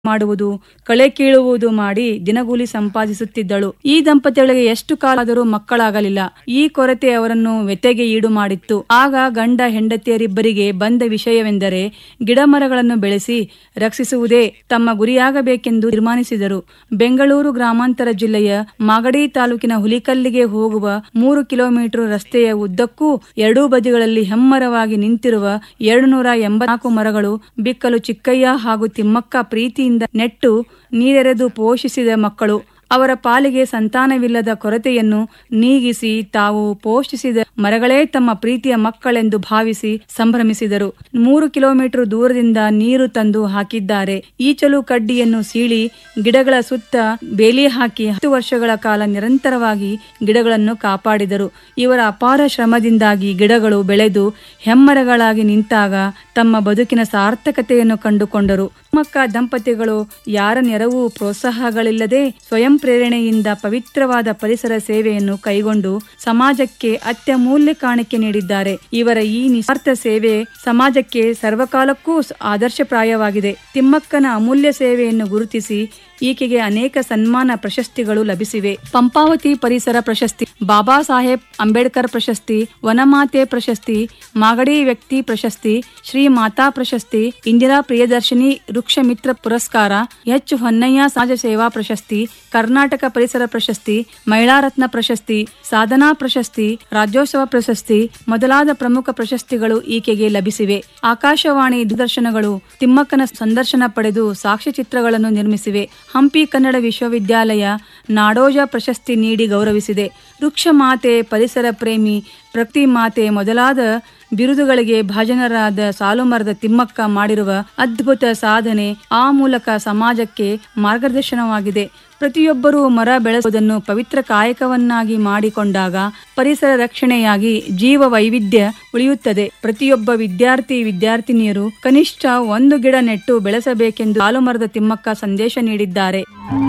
ಮಾಡುವುದು ಕಳೆ ಕೀಳುವುದು ಮಾಡಿ ದಿನಗೂಲಿ ಸಂಪಾದಿಸುತ್ತಿದ್ದಳು ಈ ದಂಪತಿಗಳಿಗೆ ಎಷ್ಟು ಕಾಲಾದರೂ ಮಕ್ಕಳಾಗಲಿಲ್ಲ ಈ ಕೊರತೆ ಅವರನ್ನು ವ್ಯತೆಗೆ ಈಡು ಮಾಡಿತ್ತು ಆಗ ಗಂಡ ಹೆಂಡತಿಯರಿಬ್ಬರಿಗೆ ಬಂದ ವಿಷಯವೆಂದರೆ ಗಿಡಮರಗಳನ್ನು ಬೆಳೆಸಿ ರಕ್ಷಿಸುವುದೇ ತಮ್ಮ ಗುರಿಯಾಗಬೇಕೆಂದು ತೀರ್ಮಾನಿಸಿದರು ಬೆಂಗಳೂರು ಗ್ರಾಮಾಂತರ ಜಿಲ್ಲೆಯ ಮಾಗಡಿ ತಾಲೂಕಿನ ಹುಲಿಕಲ್ಲಿಗೆ ಹೋಗುವ ಮೂರು ಕಿಲೋಮೀಟರ್ ರಸ್ತೆಯ ಉದ್ದಕ್ಕೂ ಎರಡೂ ಬದಿಗಳಲ್ಲಿ ಹೆಮ್ಮರವಾಗಿ ನಿಂತಿರುವ ಎರಡು ನೂರ ಎಂಬತ್ನಾಲ್ಕು ಮರಗಳು ಬಿಕ್ಕಲು ಚಿಕ್ಕಯ್ಯ ಹಾಗೂ ತಿಮ್ಮಕ್ಕ ಪ್ರೀತಿಯಿಂದ ನೆಟ್ಟು ನೀರೆರೆದು ಪೋಷಿಸಿದ ಮಕ್ಕಳು ಅವರ ಪಾಲಿಗೆ ಸಂತಾನವಿಲ್ಲದ ಕೊರತೆಯನ್ನು ನೀಗಿಸಿ ತಾವು ಪೋಷಿಸಿದ ಮರಗಳೇ ತಮ್ಮ ಪ್ರೀತಿಯ ಮಕ್ಕಳೆಂದು ಭಾವಿಸಿ ಸಂಭ್ರಮಿಸಿದರು ಮೂರು ಕಿಲೋಮೀಟರ್ ದೂರದಿಂದ ನೀರು ತಂದು ಹಾಕಿದ್ದಾರೆ ಈಚಲು ಕಡ್ಡಿಯನ್ನು ಸೀಳಿ ಗಿಡಗಳ ಸುತ್ತ ಬೇಲಿ ಹಾಕಿ ಹತ್ತು ವರ್ಷಗಳ ಕಾಲ ನಿರಂತರವಾಗಿ ಗಿಡಗಳನ್ನು ಕಾಪಾಡಿದರು ಇವರ ಅಪಾರ ಶ್ರಮದಿಂದಾಗಿ ಗಿಡಗಳು ಬೆಳೆದು ಹೆಮ್ಮರಗಳಾಗಿ ನಿಂತಾಗ ತಮ್ಮ ಬದುಕಿನ ಸಾರ್ಥಕತೆಯನ್ನು ಕಂಡುಕೊಂಡರು ಮಕ್ಕ ದಂಪತಿಗಳು ಯಾರ ನೆರವು ಪ್ರೋತ್ಸಾಹಗಳಿಲ್ಲದೆ ಸ್ವಯಂ ಪ್ರೇರಣೆಯಿಂದ ಪವಿತ್ರವಾದ ಪರಿಸರ ಸೇವೆಯನ್ನು ಕೈಗೊಂಡು ಸಮಾಜಕ್ಕೆ ಅತ್ಯಮೂಲ್ಯ ಕಾಣಿಕೆ ನೀಡಿದ್ದಾರೆ ಇವರ ಈ ನಿಸ್ವಾರ್ಥ ಸೇವೆ ಸಮಾಜಕ್ಕೆ ಸರ್ವಕಾಲಕ್ಕೂ ಆದರ್ಶಪ್ರಾಯವಾಗಿದೆ ತಿಮ್ಮಕ್ಕನ ಅಮೂಲ್ಯ ಸೇವೆಯನ್ನು ಗುರುತಿಸಿ ಈಕೆಗೆ ಅನೇಕ ಸನ್ಮಾನ ಪ್ರಶಸ್ತಿಗಳು ಲಭಿಸಿವೆ ಪಂಪಾವತಿ ಪರಿಸರ ಪ್ರಶಸ್ತಿ ಬಾಬಾ ಸಾಹೇಬ್ ಅಂಬೇಡ್ಕರ್ ಪ್ರಶಸ್ತಿ ವನಮಾತೆ ಪ್ರಶಸ್ತಿ ಮಾಗಡಿ ವ್ಯಕ್ತಿ ಪ್ರಶಸ್ತಿ ಶ್ರೀ ಮಾತಾ ಪ್ರಶಸ್ತಿ ಇಂದಿರಾ ಪ್ರಿಯದರ್ಶಿನಿ ವೃಕ್ಷ ಮಿತ್ರ ಪುರಸ್ಕಾರ ಎಚ್ ಹೊನ್ನಯ್ಯ ಸಮಾಜ ಸೇವಾ ಪ್ರಶಸ್ತಿ ಕರ್ನಾಟಕ ಪರಿಸರ ಪ್ರಶಸ್ತಿ ಮಹಿಳಾ ರತ್ನ ಪ್ರಶಸ್ತಿ ಸಾಧನಾ ಪ್ರಶಸ್ತಿ ರಾಜ್ಯೋತ್ಸವ ಪ್ರಶಸ್ತಿ ಮೊದಲಾದ ಪ್ರಮುಖ ಪ್ರಶಸ್ತಿಗಳು ಈಕೆಗೆ ಲಭಿಸಿವೆ ಆಕಾಶವಾಣಿ ದೂರದರ್ಶನಗಳು ತಿಮ್ಮಕ್ಕನ ಸಂದರ್ಶನ ಪಡೆದು ಸಾಕ್ಷ್ಯಚಿತ್ರಗಳನ್ನು ನಿರ್ಮಿಸಿವೆ ಹಂಪಿ ಕನ್ನಡ ವಿಶ್ವವಿದ್ಯಾಲಯ ನಾಡೋಜ ಪ್ರಶಸ್ತಿ ನೀಡಿ ಗೌರವಿಸಿದೆ ವೃಕ್ಷ ಮಾತೆ ಪರಿಸರ ಪ್ರೇಮಿ ಪ್ರಕೃತಿ ಮಾತೆ ಮೊದಲಾದ ಬಿರುದುಗಳಿಗೆ ಭಾಜನರಾದ ಸಾಲುಮರದ ತಿಮ್ಮಕ್ಕ ಮಾಡಿರುವ ಅದ್ಭುತ ಸಾಧನೆ ಆ ಮೂಲಕ ಸಮಾಜಕ್ಕೆ ಮಾರ್ಗದರ್ಶನವಾಗಿದೆ ಪ್ರತಿಯೊಬ್ಬರೂ ಮರ ಬೆಳೆಸುವುದನ್ನು ಪವಿತ್ರ ಕಾಯಕವನ್ನಾಗಿ ಮಾಡಿಕೊಂಡಾಗ ಪರಿಸರ ರಕ್ಷಣೆಯಾಗಿ ಜೀವ ವೈವಿಧ್ಯ ಉಳಿಯುತ್ತದೆ ಪ್ರತಿಯೊಬ್ಬ ವಿದ್ಯಾರ್ಥಿ ವಿದ್ಯಾರ್ಥಿನಿಯರು ಕನಿಷ್ಠ ಒಂದು ಗಿಡ ನೆಟ್ಟು ಬೆಳೆಸಬೇಕೆಂದು ಸಾಲುಮರದ ತಿಮ್ಮಕ್ಕ ಸಂದೇಶ ನೀಡಿದ್ದಾರೆ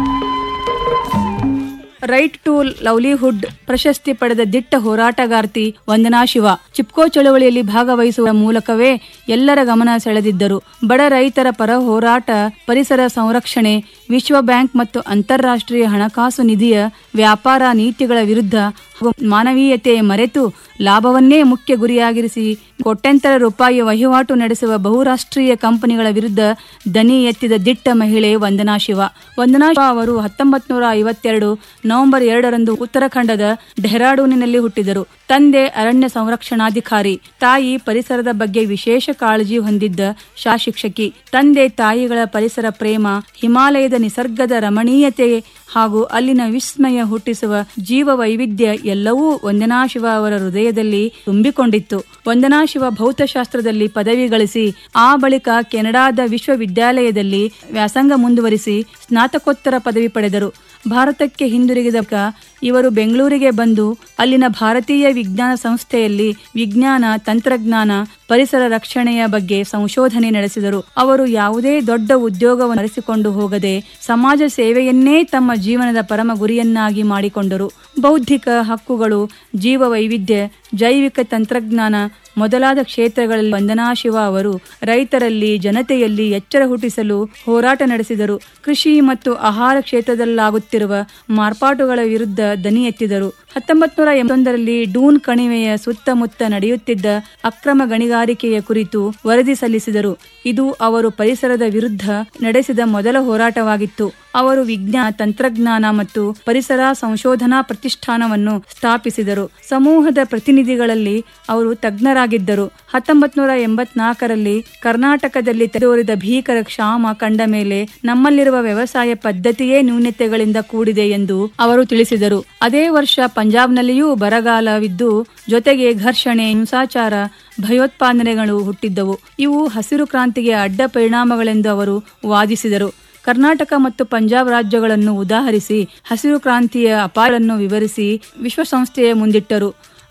ರೈಟ್ ಟು ಲವ್ಲಿಹುಡ್ ಪ್ರಶಸ್ತಿ ಪಡೆದ ದಿಟ್ಟ ಹೋರಾಟಗಾರ್ತಿ ವಂದನಾ ಶಿವ ಚಿಪ್ಕೋ ಚಳವಳಿಯಲ್ಲಿ ಭಾಗವಹಿಸುವ ಮೂಲಕವೇ ಎಲ್ಲರ ಗಮನ ಸೆಳೆದಿದ್ದರು ಬಡ ರೈತರ ಪರ ಹೋರಾಟ ಪರಿಸರ ಸಂರಕ್ಷಣೆ ವಿಶ್ವ ಬ್ಯಾಂಕ್ ಮತ್ತು ಅಂತಾರಾಷ್ಟ್ರೀಯ ಹಣಕಾಸು ನಿಧಿಯ ವ್ಯಾಪಾರ ನೀತಿಗಳ ವಿರುದ್ಧ ಹಾಗೂ ಮಾನವೀಯತೆ ಮರೆತು ಲಾಭವನ್ನೇ ಮುಖ್ಯ ಗುರಿಯಾಗಿರಿಸಿ ಕೋಟ್ಯಂತರ ರೂಪಾಯಿ ವಹಿವಾಟು ನಡೆಸುವ ಬಹುರಾಷ್ಟ್ರೀಯ ಕಂಪನಿಗಳ ವಿರುದ್ಧ ದನಿ ಎತ್ತಿದ ದಿಟ್ಟ ಮಹಿಳೆ ವಂದನಾ ಶಿವ ವಂದನಾ ಶಿವ ಅವರು ಹತ್ತೊಂಬತ್ ನೂರ ಐವತ್ತೆರಡು ನವೆಂಬರ್ ಎರಡರಂದು ಉತ್ತರಾಖಂಡದ ಡೆಹ್ರಾಡೂನಿನಲ್ಲಿ ಹುಟ್ಟಿದರು ತಂದೆ ಅರಣ್ಯ ಸಂರಕ್ಷಣಾಧಿಕಾರಿ ತಾಯಿ ಪರಿಸರದ ಬಗ್ಗೆ ವಿಶೇಷ ಕಾಳಜಿ ಹೊಂದಿದ್ದ ಶಾ ಶಿಕ್ಷಕಿ ತಂದೆ ತಾಯಿಗಳ ಪರಿಸರ ಪ್ರೇಮ ಹಿಮಾಲಯದ ನಿಸರ್ಗದ ರಮಣೀಯತೆ ಹಾಗೂ ಅಲ್ಲಿನ ವಿಸ್ಮಯ ಹುಟ್ಟಿಸುವ ಜೀವ ವೈವಿಧ್ಯ ಎಲ್ಲವೂ ವಂದನಾ ಶಿವ ಅವರ ಹೃದಯದಲ್ಲಿ ತುಂಬಿಕೊಂಡಿತ್ತು ವಂದನಾ ಶಿವ ಭೌತಶಾಸ್ತ್ರದಲ್ಲಿ ಪದವಿ ಗಳಿಸಿ ಆ ಬಳಿಕ ಕೆನಡಾದ ವಿಶ್ವವಿದ್ಯಾಲಯದಲ್ಲಿ ವ್ಯಾಸಂಗ ಮುಂದುವರಿಸಿ ಸ್ನಾತಕೋತ್ತರ ಪದವಿ ಪಡೆದರು ಭಾರತಕ್ಕೆ ಹಿಂದಿರುಗಿದ ಇವರು ಬೆಂಗಳೂರಿಗೆ ಬಂದು ಅಲ್ಲಿನ ಭಾರತೀಯ ವಿಜ್ಞಾನ ಸಂಸ್ಥೆಯಲ್ಲಿ ವಿಜ್ಞಾನ ತಂತ್ರಜ್ಞಾನ ಪರಿಸರ ರಕ್ಷಣೆಯ ಬಗ್ಗೆ ಸಂಶೋಧನೆ ನಡೆಸಿದರು ಅವರು ಯಾವುದೇ ದೊಡ್ಡ ಉದ್ಯೋಗವನ್ನು ನಡೆಸಿಕೊಂಡು ಹೋಗದೆ ಸಮಾಜ ಸೇವೆಯನ್ನೇ ತಮ್ಮ ಜೀವನದ ಪರಮ ಗುರಿಯನ್ನಾಗಿ ಮಾಡಿಕೊಂಡರು ಬೌದ್ಧಿಕ ಹಕ್ಕುಗಳು ಜೀವ ವೈವಿಧ್ಯ ಜೈವಿಕ ತಂತ್ರಜ್ಞಾನ ಮೊದಲಾದ ಕ್ಷೇತ್ರಗಳಲ್ಲಿ ವಂದನಾ ಶಿವ ಅವರು ರೈತರಲ್ಲಿ ಜನತೆಯಲ್ಲಿ ಎಚ್ಚರ ಹುಟ್ಟಿಸಲು ಹೋರಾಟ ನಡೆಸಿದರು ಕೃಷಿ ಮತ್ತು ಆಹಾರ ಕ್ಷೇತ್ರದಲ್ಲಾಗುತ್ತಿರುವ ಮಾರ್ಪಾಟುಗಳ ವಿರುದ್ಧ ದನಿ ಎತ್ತಿದರು ಹತ್ತೊಂಬತ್ ನೂರ ಎಂಬತ್ತೊಂದರಲ್ಲಿ ಡೂನ್ ಕಣಿವೆಯ ಸುತ್ತಮುತ್ತ ನಡೆಯುತ್ತಿದ್ದ ಅಕ್ರಮ ಗಣಿಗಾರಿಕೆಯ ಕುರಿತು ವರದಿ ಸಲ್ಲಿಸಿದರು ಇದು ಅವರು ಪರಿಸರದ ವಿರುದ್ಧ ನಡೆಸಿದ ಮೊದಲ ಹೋರಾಟವಾಗಿತ್ತು ಅವರು ವಿಜ್ಞಾನ ತಂತ್ರಜ್ಞಾನ ಮತ್ತು ಪರಿಸರ ಸಂಶೋಧನಾ ಪ್ರತಿಷ್ಠಾನವನ್ನು ಸ್ಥಾಪಿಸಿದರು ಸಮೂಹದ ಪ್ರತಿನಿಧಿಗಳಲ್ಲಿ ಅವರು ತಜ್ಞರಾಗಿದ್ದರು ಹತ್ತೊಂಬತ್ ನೂರ ಎಂಬತ್ನಾಲ್ಕರಲ್ಲಿ ಕರ್ನಾಟಕದಲ್ಲಿ ತೆರೆದೋರಿದ ಭೀಕರ ಕ್ಷಾಮ ಕಂಡ ಮೇಲೆ ನಮ್ಮಲ್ಲಿರುವ ವ್ಯವಸಾಯ ಪದ್ಧತಿಯೇ ನ್ಯೂನತೆಗಳಿಂದ ಕೂಡಿದೆ ಎಂದು ಅವರು ತಿಳಿಸಿದರು ಅದೇ ವರ್ಷ ಪಂಜಾಬ್ನಲ್ಲಿಯೂ ಬರಗಾಲವಿದ್ದು ಜೊತೆಗೆ ಘರ್ಷಣೆ ಹಿಂಸಾಚಾರ ಭಯೋತ್ಪಾದನೆಗಳು ಹುಟ್ಟಿದ್ದವು ಇವು ಹಸಿರು ಕ್ರಾಂತಿಗೆ ಅಡ್ಡ ಪರಿಣಾಮಗಳೆಂದು ಅವರು ವಾದಿಸಿದರು ಕರ್ನಾಟಕ ಮತ್ತು ಪಂಜಾಬ್ ರಾಜ್ಯಗಳನ್ನು ಉದಾಹರಿಸಿ ಹಸಿರು ಕ್ರಾಂತಿಯ ಅಪಾಯಗಳನ್ನು ವಿವರಿಸಿ ವಿಶ್ವಸಂಸ್ಥೆಯ ಮುಂದಿಟ್ಟರು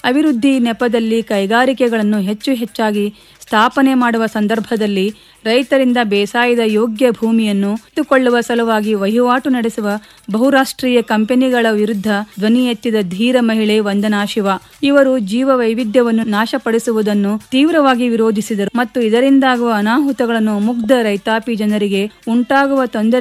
ಅಭಿವೃದ್ಧಿ ನೆಪದಲ್ಲಿ ಕೈಗಾರಿಕೆಗಳನ್ನು ಹೆಚ್ಚು ಹೆಚ್ಚಾಗಿ ಸ್ಥಾಪನೆ ಮಾಡುವ ಸಂದರ್ಭದಲ್ಲಿ ರೈತರಿಂದ ಬೇಸಾಯದ ಯೋಗ್ಯ ಭೂಮಿಯನ್ನು ಕಿತ್ತುಕೊಳ್ಳುವ ಸಲುವಾಗಿ ವಹಿವಾಟು ನಡೆಸುವ ಬಹುರಾಷ್ಟ್ರೀಯ ಕಂಪನಿಗಳ ವಿರುದ್ಧ ಧ್ವನಿ ಎತ್ತಿದ ಧೀರ ಮಹಿಳೆ ವಂದನಾ ಶಿವ ಇವರು ಜೀವ ವೈವಿಧ್ಯವನ್ನು ನಾಶಪಡಿಸುವುದನ್ನು ತೀವ್ರವಾಗಿ ವಿರೋಧಿಸಿದರು ಮತ್ತು ಇದರಿಂದಾಗುವ ಅನಾಹುತಗಳನ್ನು ಮುಗ್ಧ ರೈತಾಪಿ ಜನರಿಗೆ ಉಂಟಾಗುವ ತೊಂದರೆ